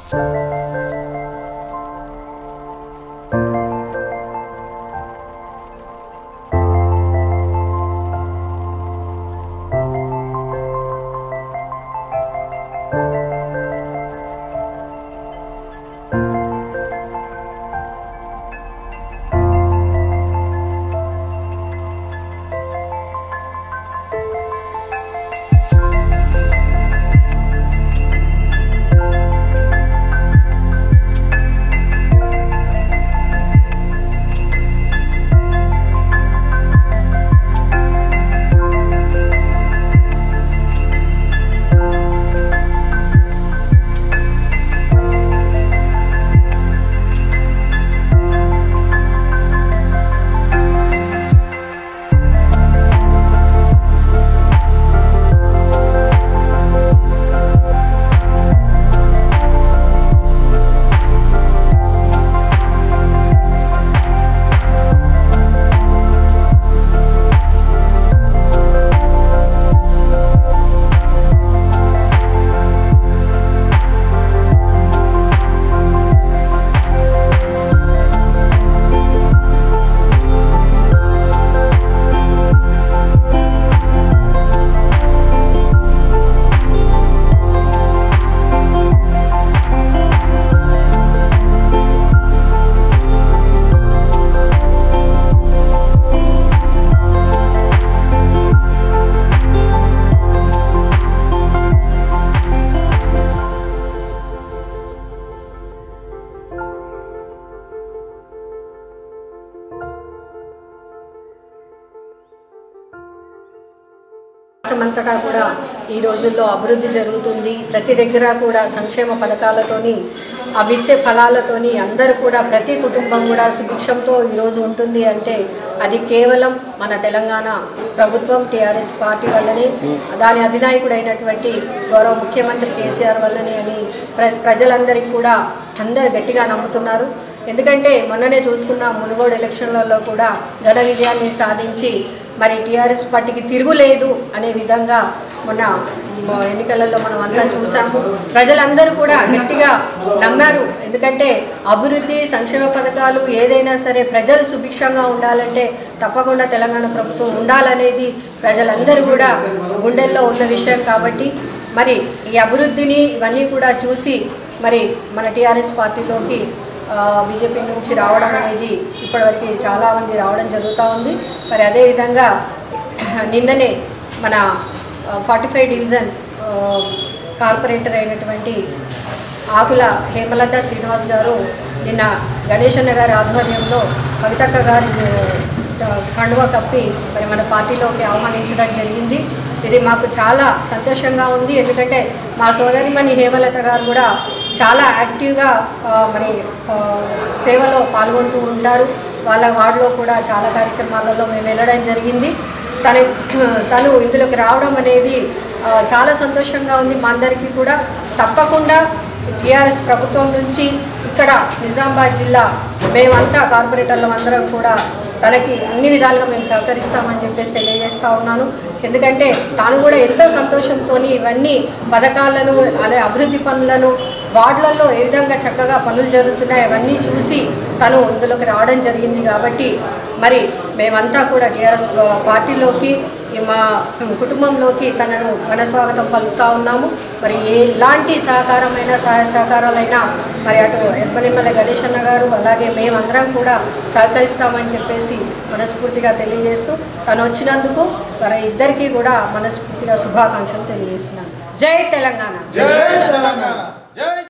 రాష్ట్రమంతటా కూడా ఈ రోజుల్లో అభివృద్ధి జరుగుతుంది ప్రతి దగ్గర కూడా సంక్షేమ పథకాలతోని అవిచ్చే ఫలాలతోని అందరూ కూడా ప్రతి కుటుంబం కూడా సుభిక్షంతో ఈరోజు ఉంటుంది అంటే అది కేవలం మన తెలంగాణ ప్రభుత్వం టీఆర్ఎస్ పార్టీ వల్లనే దాని అధినాయకుడైనటువంటి గౌరవ ముఖ్యమంత్రి కేసీఆర్ వల్లనే అని ప్ర ప్రజలందరికీ కూడా అందరు గట్టిగా నమ్ముతున్నారు ఎందుకంటే మొన్ననే చూసుకున్న మునుగోడు ఎలక్షన్లలో కూడా ఘన విజయాన్ని సాధించి మరి టీఆర్ఎస్ పార్టీకి తిరుగులేదు అనే విధంగా మొన్న మ- ఎన్నికలలో మనం అంతా చూసాము ప్రజలందరూ కూడా గట్టిగా నమ్మారు ఎందుకంటే అభివృద్ధి సంక్షేమ పథకాలు ఏదైనా సరే ప్రజలు సుభిక్షంగా ఉండాలంటే తప్పకుండా తెలంగాణ ప్రభుత్వం ఉండాలనేది ప్రజలందరూ కూడా గుండెల్లో ఉన్న విషయం కాబట్టి మరి ఈ అభివృద్ధిని ఇవన్నీ కూడా చూసి మరి మన టీఆర్ఎస్ పార్టీలోకి బీజేపీ నుంచి రావడం అనేది ఇప్పటివరకు చాలా మంది రావడం జరుగుతూ ఉంది మరి అదేవిధంగా నిన్ననే మన ఫార్టీ ఫైవ్ డివిజన్ ఆ, కార్పొరేటర్ అయినటువంటి ఆకుల హేమలత శ్రీనివాస్ గారు నిన్న గణేశన్న గారి ఆధ్వర్యంలో కవితక్క గారి ఆ, కండువా కప్పి మరి మన పార్టీలోకి ఆహ్వానించడం జరిగింది ఇది మాకు చాలా సంతోషంగా ఉంది ఎందుకంటే మా సోదరిమణి హేమలత గారు కూడా చాలా యాక్టివ్గా ఆ, మరి ఆ, సేవలో పాల్గొంటూ ఉంటారు వాళ్ళ వార్డులో కూడా చాలా కార్యక్రమాలలో మేము వెళ్ళడం జరిగింది తను తను ఇందులోకి రావడం అనేది ఆ, చాలా సంతోషంగా ఉంది మా అందరికీ కూడా తప్పకుండా టీఆర్ఎస్ ప్రభుత్వం నుంచి ఇక్కడ నిజామాబాద్ జిల్లా మేమంతా కార్పొరేటర్లం అందరం కూడా తనకి అన్ని విధాలుగా మేము సహకరిస్తామని చెప్పేసి తెలియజేస్తా ఉన్నాను ఎందుకంటే తాను కూడా ఎంతో సంతోషంతో ఇవన్నీ పథకాలను అలాగే అభివృద్ధి పనులను వార్డులలో ఏ విధంగా చక్కగా పనులు జరుగుతున్నాయి అవన్నీ చూసి తను ఇందులోకి రావడం జరిగింది కాబట్టి మరి మేమంతా కూడా టీఆర్ఎస్ పార్టీలోకి ఈ మా కుటుంబంలోకి తనను ఘన స్వాగతం పలుకుతా ఉన్నాము మరి ఎలాంటి సహకారమైన సహాయ సహకారాలైనా మరి అటు ఎర్పనిమల గణేశన్న గారు అలాగే మేమందరం కూడా సహకరిస్తామని చెప్పేసి మనస్ఫూర్తిగా తెలియజేస్తూ తను వచ్చినందుకు మరి ఇద్దరికీ కూడా మనస్ఫూర్తిగా శుభాకాంక్షలు తెలియజేస్తున్నాను జై తెలంగాణ జై తెలంగాణ జై